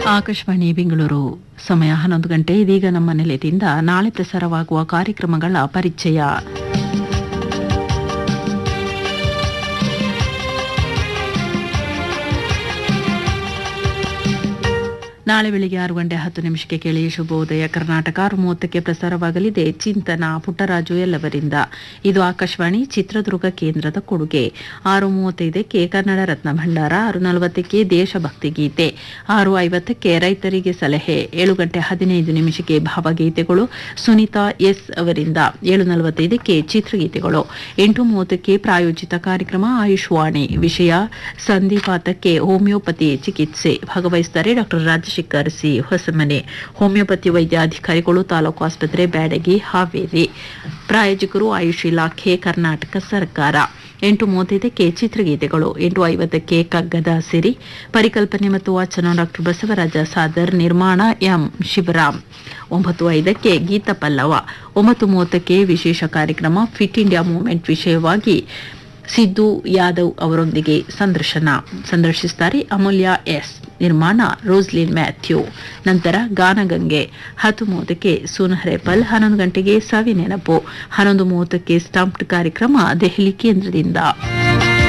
ಆಕಾಶವಾಣಿ ಬೆಂಗಳೂರು ಸಮಯ ಹನ್ನೊಂದು ಗಂಟೆ ಇದೀಗ ನಮ್ಮ ನಿಲಯದಿಂದ ನಾಳೆ ಪ್ರಸಾರವಾಗುವ ಕಾರ್ಯಕ್ರಮಗಳ ಪರಿಚಯ ನಾಳೆ ಬೆಳಿಗ್ಗೆ ಆರು ಗಂಟೆ ಹತ್ತು ನಿಮಿಷಕ್ಕೆ ಕೇಳಿ ಶುಭೋದಯ ಕರ್ನಾಟಕ ಆರು ಮೂವತ್ತಕ್ಕೆ ಪ್ರಸಾರವಾಗಲಿದೆ ಚಿಂತನ ಪುಟ್ಟರಾಜು ಎಲ್ಲವರಿಂದ ಇದು ಆಕಾಶವಾಣಿ ಚಿತ್ರದುರ್ಗ ಕೇಂದ್ರದ ಕೊಡುಗೆ ಆರು ಮೂವತ್ತೈದಕ್ಕೆ ಕನ್ನಡ ರತ್ನ ಭಂಡಾರ ಆರು ನಲವತ್ತಕ್ಕೆ ದೇಶಭಕ್ತಿ ಗೀತೆ ಆರು ಐವತ್ತಕ್ಕೆ ರೈತರಿಗೆ ಸಲಹೆ ಏಳು ಗಂಟೆ ಹದಿನೈದು ನಿಮಿಷಕ್ಕೆ ಭಾವಗೀತೆಗಳು ಸುನೀತಾ ಎಸ್ ಅವರಿಂದ ಏಳು ನಲವತ್ತೈದಕ್ಕೆ ಚಿತ್ರಗೀತೆಗಳು ಎಂಟು ಮೂವತ್ತಕ್ಕೆ ಪ್ರಾಯೋಜಿತ ಕಾರ್ಯಕ್ರಮ ಆಯುಷ್ವಾಣಿ ವಿಷಯ ಸಂಧಿಪಾತಕ್ಕೆ ಹೋಮಿಯೋಪತಿ ಚಿಕಿತ್ಸೆ ಭಾಗವಹಿಸುತ್ತಾರೆ doctor Rajashekar C Hosamane homeopathy ವೈದ್ಯಾಧಿಕಾರಿಗಳು ತಾಲೂಕು ಆಸ್ಪತ್ರೆ ಬ್ಯಾಡಗಿ ಹಾವೇರಿ ಪ್ರಾಯೋಜಕರು ಆಯುಷ್ ಇಲಾಖೆ ಕರ್ನಾಟಕ ಸರ್ಕಾರ ಎಂಟು ಮೂವತ್ತೈದಕ್ಕೆ ಚಿತ್ರಗೀತೆಗಳು ಎಂಟು ಐವತ್ತಕ್ಕೆ ಕಗ್ಗದ ಸಿರಿ ಪರಿಕಲ್ಪನೆ ಮತ್ತು ವಾಚನ ಡಾಕ್ಟರ್ ಬಸವರಾಜ ಸಾದರ್ ನಿರ್ಮಾಣ ಎಂ ಶಿವರಾಮ್ ಒಂಬತ್ತು ಐದಕ್ಕೆ ಗೀತ ಪಲ್ಲವ ಒಂಬತ್ತು ಮೂವತ್ತಕ್ಕೆ ವಿಶೇಷ ಕಾರ್ಯಕ್ರಮ ಫಿಟ್ ಇಂಡಿಯಾ ಮೂವ್ಮೆಂಟ್ ವಿಷಯವಾಗಿ ಸಿದ್ದು ಯಾದವ್ ಅವರೊಂದಿಗೆ ಸಂದರ್ಶನ ಸಂದರ್ಶಿಸುತ್ತಾರೆ ಅಮೂಲ್ಯ ಎಸ್ ನಿರ್ಮಾಣ ರೋಸ್ಲಿನ್ ಮ್ಯಾಥ್ಯೂ ನಂತರ ಗಾನಗಂಗೆ ಹತ್ತು ಮೂವತ್ತಕ್ಕೆ ಸುನಹರೆಪಲ್ ಹನ್ನೊಂದು ಗಂಟೆಗೆ ಸವಿ ನೆನಪು ಹನ್ನೊಂದು ಮೂವತ್ತಕ್ಕೆ ಸ್ಟಾಂಪ್ಡ್ ಕಾರ್ಯಕ್ರಮ ದೆಹಲಿ ಕೇಂದ್ರದಿಂದ